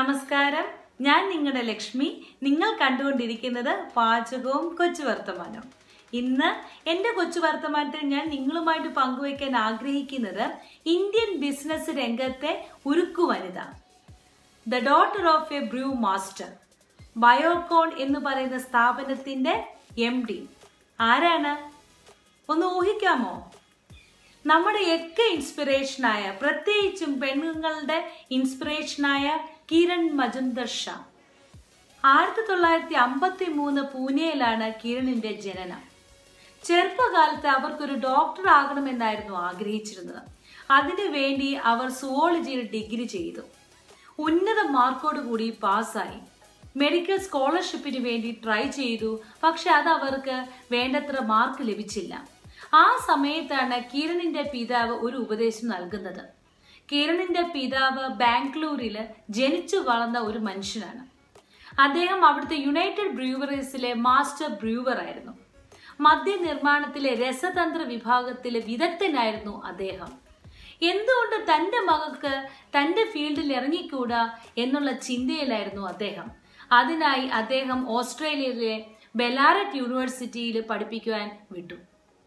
നമസ്കാരം ഞാൻ നിങ്ങളുടെ ലക്ഷ്മി നിങ്ങൾ കണ്ടുകൊണ്ടിരിക്കുന്നത് പാചകവും കൊച്ചു വർത്തമാനവും ഇന്ന് എൻ്റെ കൊച്ചു വർത്തമാനത്തിൽ ഞാൻ നിങ്ങളുമായിട്ട് പങ്കുവയ്ക്കാൻ ആഗ്രഹിക്കുന്നത് ഇന്ത്യൻ ബിസിനസ് രംഗത്തെ ഉരുക്കു വനിത the daughter of a brewmaster Biocon എന്ന് പറയുന്ന സ്ഥാപനത്തിന്റെ എം ഡി ആരാണ് ഒന്ന് ഊഹിക്കാമോ നമ്മുടെ ഒക്കെ ഇൻസ്പിറേഷനായ പ്രത്യേകിച്ചും പെണ്ണുങ്ങളുടെ ഇൻസ്പിറേഷനായ കിരൺ മജുന്ദർ ഷാ ആയിരത്തി തൊള്ളായിരത്തി അമ്പത്തി മൂന്ന് പൂനെയിലാണ് കിരണിന്റെ ജനനം ചെറുപ്പകാലത്ത് അവർക്കൊരു ഡോക്ടർ ആകണമെന്നായിരുന്നു ആഗ്രഹിച്ചിരുന്നത് അതിനുവേണ്ടി അവർ സുവോളജിയിൽ ഡിഗ്രി ചെയ്തു ഉന്നത മാർക്കോട് കൂടി പാസ്സായി മെഡിക്കൽ സ്കോളർഷിപ്പിന് വേണ്ടി ട്രൈ ചെയ്തു പക്ഷെ അത് അവർക്ക് വേണ്ടത്ര മാർക്ക് ലഭിച്ചില്ല ആ സമയത്താണ് കിരണിന്റെ പിതാവ് ഒരു ഉപദേശം നൽകുന്നത് കിരണിന്റെ പിതാവ് ബാംഗ്ലൂരിൽ ജനിച്ചു വളർന്ന ഒരു മനുഷ്യനാണ് അദ്ദേഹം അവിടുത്തെ യുണൈറ്റഡ് ബ്രൂവറീസിലെ മാസ്റ്റർ ബ്രൂവർ ആയിരുന്നു മദ്യനിർമ്മാണത്തിലെ രസതന്ത്ര വിഭാഗത്തിലെ വിദഗ്ധനായിരുന്നു അദ്ദേഹം എന്തുകൊണ്ട് തൻ്റെ മകൾക്ക് തൻ്റെ ഫീൽഡിൽ ഇറങ്ങിക്കൂടാ എന്നുള്ള ചിന്തയിലായിരുന്നു അദ്ദേഹം അതിനായി അദ്ദേഹം ഓസ്ട്രേലിയയിലെ ബെലാററ്റ് യൂണിവേഴ്സിറ്റിയിൽ പഠിപ്പിക്കുവാൻ വിട്ടു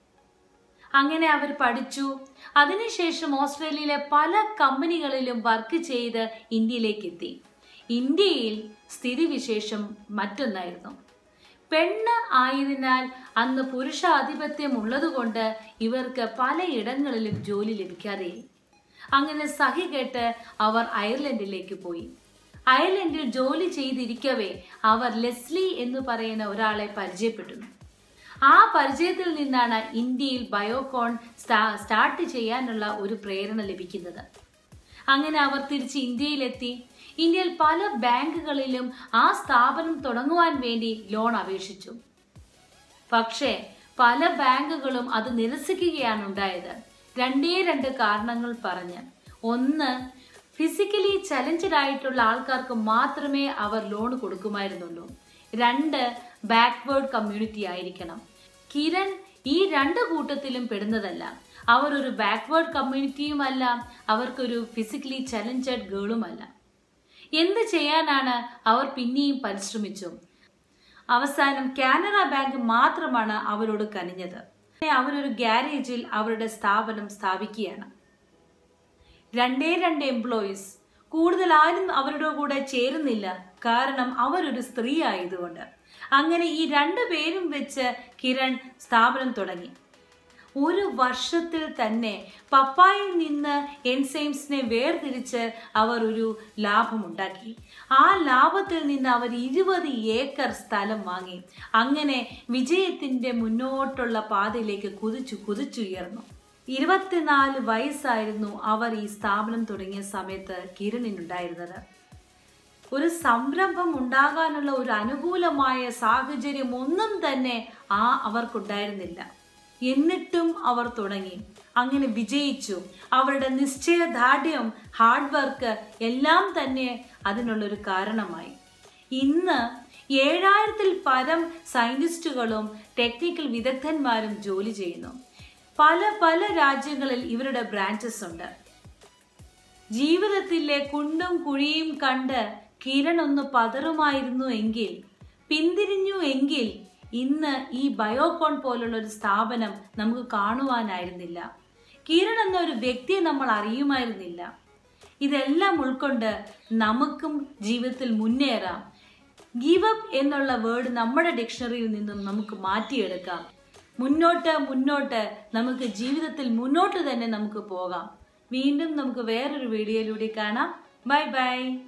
അങ്ങനെ അവർ പഠിച്ചു അതിനുശേഷം ഓസ്ട്രേലിയയിലെ പല കമ്പനികളിലും വർക്ക് ചെയ്ത് ഇന്ത്യയിലേക്ക് എത്തി ഇന്ത്യയിൽ സ്ഥിതിവിശേഷം മറ്റൊന്നായിരുന്നു പെണ്ണ് ആയതിനാൽ അന്ന് പുരുഷാധിപത്യം ഉള്ളതുകൊണ്ട് ഇവർക്ക് പലയിടങ്ങളിലും ജോലി ലഭിക്കാതെയായി അങ്ങനെ സഹി കേട്ട് അവർ അയർലൻഡിലേക്ക് പോയി അയർലൻഡിൽ ജോലി ചെയ്തിരിക്കവേ അവർ ലെസ്ലി എന്ന് പറയുന്ന ഒരാളെ പരിചയപ്പെടുന്നു ആ പരിചയത്തിൽ നിന്നാണ് ഇന്ത്യയിൽ ബയോകോൺ സ്റ്റാർട്ട് ചെയ്യാനുള്ള ഒരു പ്രേരണ ലഭിക്കുന്നത് അങ്ങനെ അവർ തിരിച്ച് ഇന്ത്യയിലെത്തി ഇന്ത്യയിൽ പല ബാങ്കുകളിലും ആ സ്ഥാപനം തുടങ്ങുവാൻ വേണ്ടി ലോൺ അപേക്ഷിച്ചു പക്ഷേ പല ബാങ്കുകളും അത് നിരസിക്കുകയാണ് ഉണ്ടായത് രണ്ടേ രണ്ട് കാരണങ്ങൾ പറഞ്ഞ് ഒന്ന് ഫിസിക്കലി ചലഞ്ചഡ് ആയിട്ടുള്ള ആൾക്കാർക്ക് മാത്രമേ അവർ ലോൺ കൊടുക്കുമായിരുന്നുള്ളൂ രണ്ട് ബാക്ക്വേർഡ് കമ്മ്യൂണിറ്റി ആയിരിക്കണം കിരൺ ഈ രണ്ട് കൂട്ടത്തിലും പെടുന്നതല്ല അവർ ഒരു ബാക്ക്വേർഡ് കമ്മ്യൂണിറ്റിയുമല്ല അവർക്കൊരു ഫിസിക്കലി ചലഞ്ചഡ് ഗേളുമല്ല എന്ത് ചെയ്യാനാണ് അവർ പിന്നെയും പരിശ്രമിച്ചു അവസാനം കാനറ ബാങ്ക് മാത്രമാണ് അവരോട് കനിഞ്ഞത് അവരൊരു ഗ്യാരേജിൽ അവരുടെ സ്ഥാപനം സ്ഥാപിക്കുകയാണ് രണ്ടേ രണ്ട് എംപ്ലോയീസ് കൂടുതൽ ആരും അവരുടെ കൂടെ ചേരുന്നില്ല കാരണം അവരൊരു സ്ത്രീ ആയതുകൊണ്ട് അങ്ങനെ ഈ രണ്ടു പേരും വെച്ച് കിരൺ സ്ഥാപനം തുടങ്ങി ഒരു വർഷത്തിൽ തന്നെ പപ്പായിൽ നിന്ന് എൻസൈംസിനെ വേർതിരിച്ച് അവർ ഒരു ലാഭമുണ്ടാക്കി ആ ലാഭത്തിൽ നിന്ന് അവർ ഇരുപത് ഏക്കർ സ്ഥലം വാങ്ങി അങ്ങനെ വിജയത്തിന്റെ മുന്നോട്ടുള്ള പാതയിലേക്ക് കുതിച്ചു കുതിച്ചുയർന്നു ഇരുപത്തിനാല് വയസ്സായിരുന്നു അവർ ഈ സ്ഥാപനം തുടങ്ങിയ സമയത്ത് കിരണിനുണ്ടായിരുന്നത് ഒരു സംരംഭം ഉണ്ടാകാനുള്ള ഒരു അനുകൂലമായ സാഹചര്യം ഒന്നും തന്നെ ആ അവർക്കുണ്ടായിരുന്നില്ല എന്നിട്ടും അവർ തുടങ്ങി അങ്ങനെ വിജയിച്ചു അവരുടെ നിശ്ചയദാർഢ്യം ഹാർഡ് വർക്ക് എല്ലാം തന്നെ അതിനുള്ളൊരു കാരണമായി ഇന്ന് ഏഴായിരത്തിൽ പരം സയന്റിസ്റ്റുകളും ടെക്നിക്കൽ വിദഗ്ധന്മാരും ജോലി ചെയ്യുന്നു പല പല രാജ്യങ്ങളിൽ ഇവരുടെ ബ്രാഞ്ചസ് ഉണ്ട് ജീവിതത്തിലെ കുണ്ടും കുഴിയും കണ്ട് കിരൺ ഒന്ന് പതറുമായിരുന്നു എങ്കിൽ പിന്തിരിഞ്ഞു എങ്കിൽ ഇന്ന് ഈ ബയോകോൺ പോലുള്ള ഒരു സ്ഥാപനം നമുക്ക് കാണുവാനായിരുന്നില്ല കിരൺ എന്ന ഒരു വ്യക്തിയെ നമ്മൾ അറിയുമായിരുന്നില്ല ഇതെല്ലാം ഉൾക്കൊണ്ട് നമുക്കും ജീവിതത്തിൽ മുന്നേറാം ഗീവ് അപ്പ് എന്നുള്ള വേർഡ് നമ്മുടെ ഡിക്ഷണറിയിൽ നിന്നും നമുക്ക് മാറ്റിയെടുക്കാം മുന്നോട്ട് മുന്നോട്ട് നമുക്ക് ജീവിതത്തിൽ മുന്നോട്ട് തന്നെ നമുക്ക് പോകാം വീണ്ടും നമുക്ക് വേറൊരു വീഡിയോയിലൂടെ കാണാം ബൈ ബൈ